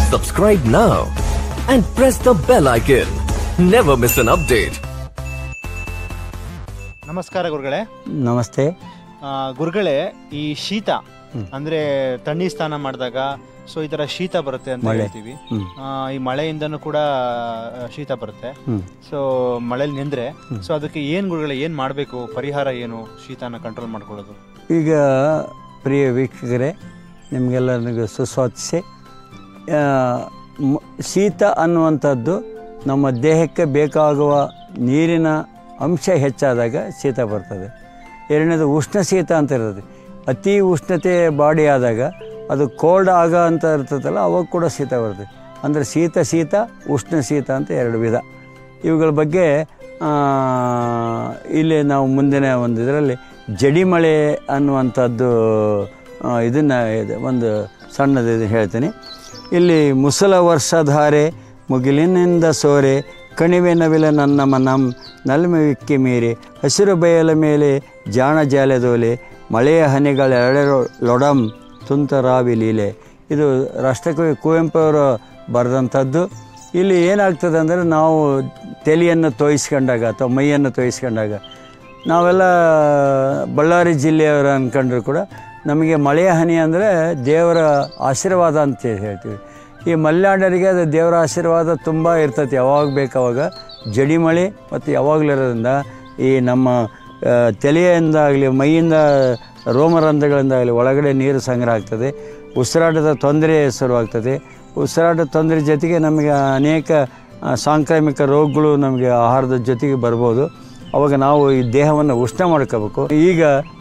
Subscribe now and press the bell icon. Never miss an update. ನಮಸ್ಕಾರ ಗುರುಗಳೇ ನಮಸ್ತೆ ಆ, ಗುರುಗಳೇ ಈ ಶೀತ ಅಂದ್ರೆ ತಣ್ಣೀರ್ ಸ್ನಾನ ಮಾಡಿದಾಗ ಸೊ ಈ ತರ ಶೀತ ಬರುತ್ತೆ ಅಂತ ಮಳೆ. ಹೇಳ್ತೀವಿ ಹ್ಮ್. ಆ, ಈ ಮಳೆಯಿಂದನೂ ಕೂಡ ಆ, ಶೀತ ಬರುತ್ತೆ ಹ್ಮ್. ಸೊ ಮಳೆಲಿ ನೆಂದ್ರೆ ಸೊ ಅದಕ್ಕೆ ಏನ್ ಗುರುಗಳೇ ಏನ್ ಮಾಡ್ಬೇಕು ಪರಿಹಾರ ಏನು ಶೀತನ ಕಂಟ್ರೋಲ್ ಮಾಡ್ಕೊಳ್ಳೋದು ಈಗ ಪ್ರಿಯ ವೀಕ್ಷಕರೇ ನಿಮಗೆಲ್ಲರಿಗೂ ಸುಸ್ವಾಗತಿಸಿ ಆ, ಮ- ಶೀತ ಅನ್ನುವಂಥದ್ದು ನಮ್ಮ ದೇಹಕ್ಕೆ ಬೇಕಾಗುವ ನೀರಿನ ಅಂಶ ಹೆಚ್ಚಾದಾಗ ಶೀತ ಬರ್ತದೆ ಎರಡನೇದು ಉಷ್ಣ ಶೀತ ಅಂತ ಇರ್ತದೆ ಅತಿ ಉಷ್ಣತೆ ಬಾಡಿ ಆದಾಗ ಅದು ಕೋಲ್ಡ್ ಆಗ ಅಂತ ಇರ್ತದಲ್ಲ ಅವಾಗ ಕೂಡ ಶೀತ ಬರ್ತದೆ ಅಂದರೆ ಶೀತ ಶೀತ ಉಷ್ಣ ಶೀತ ಅಂತ ಎರಡು ವಿಧ ಇವುಗಳ ಬಗ್ಗೆ ಆ, ಇಲ್ಲಿ ನಾವು ಮುಂದಿನ ಒಂದು ಇದರಲ್ಲಿ ಜಡಿಮಳೆ ಅನ್ನುವಂಥದ್ದು ಇದನ್ನು ಒಂದು ಸಣ್ಣದು ಇದು ಹೇಳ್ತೀನಿ ಇಲ್ಲಿ ಮುಸಲ ವರ್ಷಧಾರೆ ಮುಗಿಲಿನಿಂದ ಸೋರೆ ಕಣಿವೆ ನವಿಲ ನನ್ನ ಮನಂ ನಲ್ಮೆವಿಕ್ಕಿ ಮೀರಿ ಹಸಿರು ಬಯಲ ಮೇಲೆ ಜಾಣ ಜಾಲೆದೋಲೆ ಮಳೆಯ ಹನಿಗಳೆರಡೆರಡು ಲೊಡಂ ತುಂತರಾವಿ ಲೀಲೆ ಇದು ರಾಷ್ಟ್ರಕವಿ ಕುವೆಂಪು ಅವರು ಬರೆದಂಥದ್ದು ಇಲ್ಲಿ ಏನಾಗ್ತದೆ ಅಂದರೆ ನಾವು ತಲೆಯನ್ನು ತೋಯಿಸ್ಕೊಂಡಾಗ ಅಥವಾ ಮೈಯನ್ನು ತೋಯಿಸ್ಕೊಂಡಾಗ ನಾವೆಲ್ಲ ಬಳ್ಳಾರಿ ಜಿಲ್ಲೆಯವರು ಅಂದ್ಕೊಂಡ್ರು ಕೂಡ ನಮಗೆ ಮಳೆಯ ಹನಿ ಅಂದರೆ ದೇವರ ಆಶೀರ್ವಾದ ಅಂತ ಹೇಳ್ತೀವಿ ಈ ಮಲೆನಾಡರಿಗೆ ಅದು ದೇವರ ಆಶೀರ್ವಾದ ತುಂಬ ಇರ್ತೈತಿ ಯಾವಾಗ ಬೇಕಾವಾಗ ಜಡಿ ಮಳೆ ಮತ್ತು ಯಾವಾಗಲೂ ಇರೋದ್ರಿಂದ ಈ ನಮ್ಮ ಆ, ತಲೆಯಿಂದಾಗಲಿ ಮೈಯಿಂದ ರೋಮರಂಧ್ರಗಳಿಂದಾಗಲಿ ಒಳಗಡೆ ನೀರು ಸಂಗ್ರಹ ಆಗ್ತದೆ ಉಸಿರಾಟದ ತೊಂದರೆ ಶುರುವಾಗ್ತದೆ ಉಸಿರಾಟದ ತೊಂದರೆ ಜೊತೆಗೆ ನಮಗೆ ಅನೇಕ ಆ, ಸಾಂಕ್ರಾಮಿಕ ರೋಗಗಳು ನಮಗೆ ಆಹಾರದ ಜೊತೆಗೆ ಬರ್ಬೋದು ಅವಾಗ ನಾವು ಈ ದೇಹವನ್ನು ಉಷ್ಣ ಮಾಡ್ಕೋಬೇಕು ಈಗ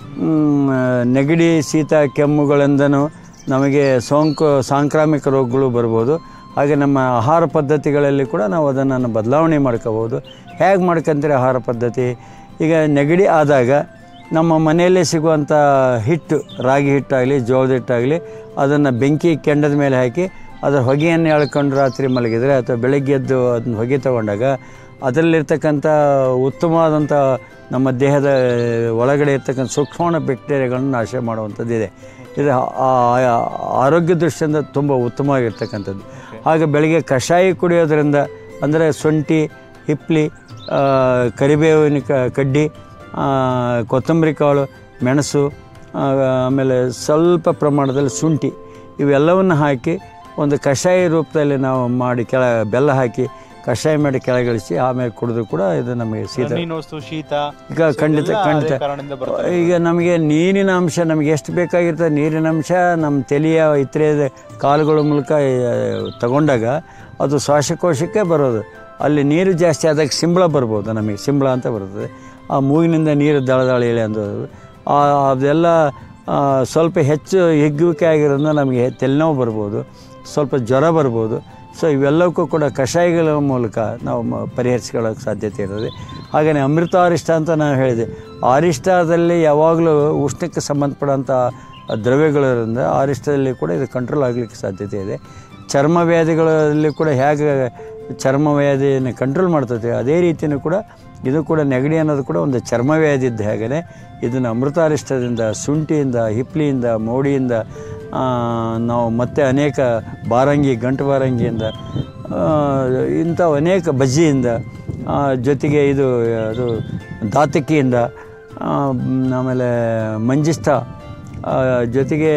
ಮ್, ನೆಗಡಿ ಶೀತ ಕೆಮ್ಮುಗಳಿಂದನೂ ನಮಗೆ ಸೋಂಕು ಸಾಂಕ್ರಾಮಿಕ ರೋಗಗಳು ಬರ್ಬೋದು ಹಾಗೆ ನಮ್ಮ ಆಹಾರ ಪದ್ಧತಿಗಳಲ್ಲಿ ಕೂಡ ನಾವು ಅದನ್ನು ಬದಲಾವಣೆ ಮಾಡ್ಕೋಬೋದು ಹೇಗೆ ಮಾಡ್ಕೊಂತೀರಿ ಆಹಾರ ಪದ್ಧತಿ ಈಗ ನೆಗಡಿ ಆದಾಗ ನಮ್ಮ ಮನೆಯಲ್ಲೇ ಸಿಗುವಂಥ ಹಿಟ್ಟು ರಾಗಿ ಹಿಟ್ಟಾಗಲಿ ಜೋಳದ ಹಿಟ್ಟಾಗಲಿ ಅದನ್ನು ಬೆಂಕಿ ಕೆಂಡದ ಮೇಲೆ ಹಾಕಿ ಅದರ ಹೊಗೆಯನ್ನು ಎಳ್ಕೊಂಡು ರಾತ್ರಿ ಮಲಗಿದರೆ ಅಥವಾ ಬೆಳಗ್ಗೆ ಎದ್ದು ಅದನ್ನ ಹೊಗೆ ತಗೊಂಡಾಗ ಅದರಲ್ಲಿರ್ತಕ್ಕಂಥ ಉತ್ತಮವಾದಂಥ ನಮ್ಮ ದೇಹದ ಒಳಗಡೆ ಇರ್ತಕ್ಕಂಥ ಸೂಕ್ಷ್ಮಾಣು ಬ್ಯಾಕ್ಟೀರಿಯಾಗಳನ್ನು ನಾಶ ಮಾಡುವಂಥದ್ದಿದೆ ಇದು ಆ- ಆ- ಆರೋಗ್ಯ ದೃಷ್ಟಿಯಿಂದ ತುಂಬ ಉತ್ತಮವಾಗಿರ್ತಕ್ಕಂಥದ್ದು ಹಾಗೆ ಬೆಳಿಗ್ಗೆ ಕಷಾಯ ಕುಡಿಯೋದ್ರಿಂದ ಅಂದರೆ ಶುಂಠಿ ಹಿಪ್ಲಿ ಆ, ಕರಿಬೇವಿನ ಕ- ಕಡ್ಡಿ ಆ, ಕೊತ್ತಂಬರಿ ಕಾಳು ಮೆಣಸು ಆ, ಆಮೇಲೆ ಸ್ವಲ್ಪ ಪ್ರಮಾಣದಲ್ಲಿ ಶುಂಠಿ ಇವೆಲ್ಲವನ್ನು ಹಾಕಿ ಒಂದು ಕಷಾಯ ರೂಪದಲ್ಲಿ ನಾವು ಮಾಡಿ ಕೆಳ ಬೆಲ್ಲ ಹಾಕಿ ಕಷಾಯ ಮಾಡಿ ಕೆಳಗಿಳಿಸಿ ಆಮೇಲೆ ಕುಡಿದ್ರು ಕೂಡ ಇದು ನಮಗೆ ಶೀತ ನೀನೋಸ್ತು ಶೀತ ಈಗ ಖಂಡಿತ ಎಲ್ಲ ಖಂಡಿತ ಅದೇ ಕಾರಣದಿಂದ ಬರ್ತದೆ. ಈಗ ನಮಗೆ ನೀರಿನ ಅಂಶ ನಮಗೆ ಎಷ್ಟು ಬೇಕಾಗಿರ್ತದೆ ನೀರಿನ ಅಂಶ ನಮ್ಮ ತಲೆಯ ಇತರೆ ಕಾಲುಗಳ ಮೂಲಕ ಆ, ತಗೊಂಡಾಗ ಅದು ಶ್ವಾಸಕೋಶಕ್ಕೆ ಬರೋದು ಅಲ್ಲಿ ನೀರು ಜಾಸ್ತಿ ಆದಾಗ ಸಿಂಬಳ ಬರ್ಬೋದು ನಮಗೆ ಸಿಂಬಳ ಅಂತ ಬರ್ತದೆ ಆ ಮೂಗಿನಿಂದ ನೀರು ದಳದಾಳ ಇಳೆ ಅಂದೋದು ಆ ಅದೆಲ್ಲ ಆ, ಸ್ವಲ್ಪ ಹೆಚ್ಚು ಹಿಗ್ಗುವಿಕೆ ಆಗಿರೋದ್ರಿಂದ ನಮಗೆ ತಲೆನೋವು ಬರ್ಬೋದು ಸ್ವಲ್ಪ ಜ್ವರ ಬರ್ಬೋದು ಸೊ ಇವೆಲ್ಲಕ್ಕೂ ಕೂಡ ಕಷಾಯಗಳ ಮೂಲಕ ನಾವು ಮ- ಪರಿಹರಿಸ್ಕೊಳ್ಳೋಕೆ ಸಾಧ್ಯತೆ ಇರ್ತದೆ ಹಾಗೆಯೇ ಅಮೃತಾರಿಷ್ಟ ಅಂತ ನಾನು ಹೇಳಿದೆ ಆರಿಷ್ಟದಲ್ಲಿ ಯಾವಾಗಲೂ ಉಷ್ಣಕ್ಕೆ ಸಂಬಂಧಪಡೋಂಥ ದ್ರವ್ಯಗಳಿರೋದ್ರಿಂದ ಆರಿಷ್ಟದಲ್ಲಿ ಕೂಡ ಇದು ಕಂಟ್ರೋಲ್ ಆಗಲಿಕ್ಕೆ ಸಾಧ್ಯತೆ ಇದೆ ಚರ್ಮ ವ್ಯಾಧಿಗಳಲ್ಲಿ ಕೂಡ ಹೇಗೆ ಚರ್ಮ ವ್ಯಾಧಿಯನ್ನು ಕಂಟ್ರೋಲ್ ಮಾಡ್ತದೆ ಅದೇ ರೀತಿಯೂ ಕೂಡ ಇದು ಕೂಡ ನೆಗಡಿ ಅನ್ನೋದು ಕೂಡ ಒಂದು ಚರ್ಮ ವ್ಯಾಧಿ ಇದ್ದ ಹಾಗೆಯೇ ಇದನ್ನು ಅಮೃತಾರಿಷ್ಟದಿಂದ ಶುಂಠಿಯಿಂದ ಹಿಪ್ಲಿಯಿಂದ ಮೋಡಿಯಿಂದ ಆ, ನಾವು ಮತ್ತೆ ಅನೇಕ ಬಾರಂಗಿ ಗಂಟು ಬಾರಂಗಿಯಿಂದ ಆ, ಇಂಥ ಅನೇಕ ಬಜ್ಜಿಯಿಂದ ಆ, ಜೊತೆಗೆ ಇದು ಅದು ದಾತಕಿಯಿಂದ ಆ, ಮ್, ಆಮೇಲೆ ಮಂಜಿಷ್ಟ ಆ, ಜೊತೆಗೆ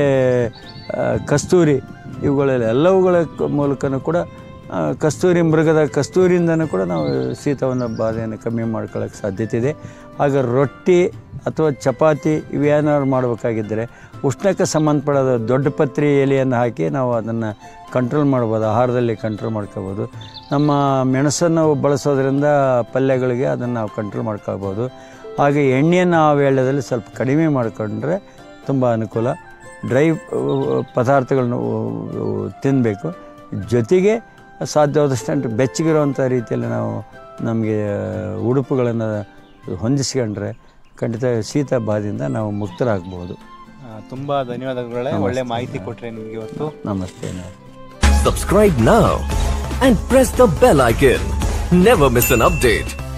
ಆ, ಕಸ್ತೂರಿ ಇವುಗಳೆಲ್ಲ ಎಲ್ಲವುಗಳ ಕ- ಮೂಲಕನೂ ಕೂಡ ಆ, ಕಸ್ತೂರಿ ಮೃಗದ ಕಸ್ತೂರಿಯಿಂದನೂ ಕೂಡ ನಾವು ಶೀತವನ್ನು ಬಾಧೆಯನ್ನು ಕಮ್ಮಿ ಮಾಡ್ಕೊಳ್ಳೋಕ್ಕೆ ಸಾಧ್ಯತೆ ಇದೆ ಹಾಗೆ ರೊಟ್ಟಿ ಅಥವಾ ಚಪಾತಿ ಇವೇನಾದ್ರು ಮಾಡಬೇಕಾಗಿದ್ದರೆ ಉಷ್ಣಕ್ಕೆ ಸಂಬಂಧಪಡೋದು ದೊಡ್ಡ ಪತ್ರಿ ಎಲೆಯನ್ನು ಹಾಕಿ ನಾವು ಅದನ್ನು ಕಂಟ್ರೋಲ್ ಮಾಡ್ಬೋದು ಆಹಾರದಲ್ಲಿ ಕಂಟ್ರೋಲ್ ಮಾಡ್ಕೋಬೋದು ನಮ್ಮ ಮೆಣಸನ್ನು ಬಳಸೋದ್ರಿಂದ ಪಲ್ಯಗಳಿಗೆ ಅದನ್ನು ನಾವು ಕಂಟ್ರೋಲ್ ಮಾಡ್ಕೋಬೋದು ಹಾಗೆ ಎಣ್ಣೆಯನ್ನು ಆ ವೇಳೆಯಲ್ಲಿ ಸ್ವಲ್ಪ ಕಡಿಮೆ ಮಾಡಿಕೊಂಡ್ರೆ ತುಂಬ ಅನುಕೂಲ ಡ್ರೈ ಪದಾರ್ಥಗಳನ್ನ ತಿನ್ನಬೇಕು ಜೊತೆಗೆ ಸಾಧ್ಯವಾದಷ್ಟು ಬೆಚ್ಚಗಿರುವಂಥ ರೀತಿಯಲ್ಲಿ ನಾವು ನಮಗೆ ಉಡುಪುಗಳನ್ನು ಹೊಂದಿಸ್ಕೊಂಡ್ರೆ ಖಂಡಿತ ಶೀತ ಬಾಧೆಯಿಂದ ನಾವು ಮುಕ್ತರಾಗ್ಬೋದು ಆ, ತುಂಬಾ ಧನ್ಯವಾದಗಳೇ ಒಳ್ಳೆ ಮಾಹಿತಿ ಕೊಟ್ರೆ ನಿಮ್ಗೆ ಇವತ್ತು ನಮಸ್ತೆ ನಮಸ್ತೆ Subscribe now and press the bell icon. Never miss an update.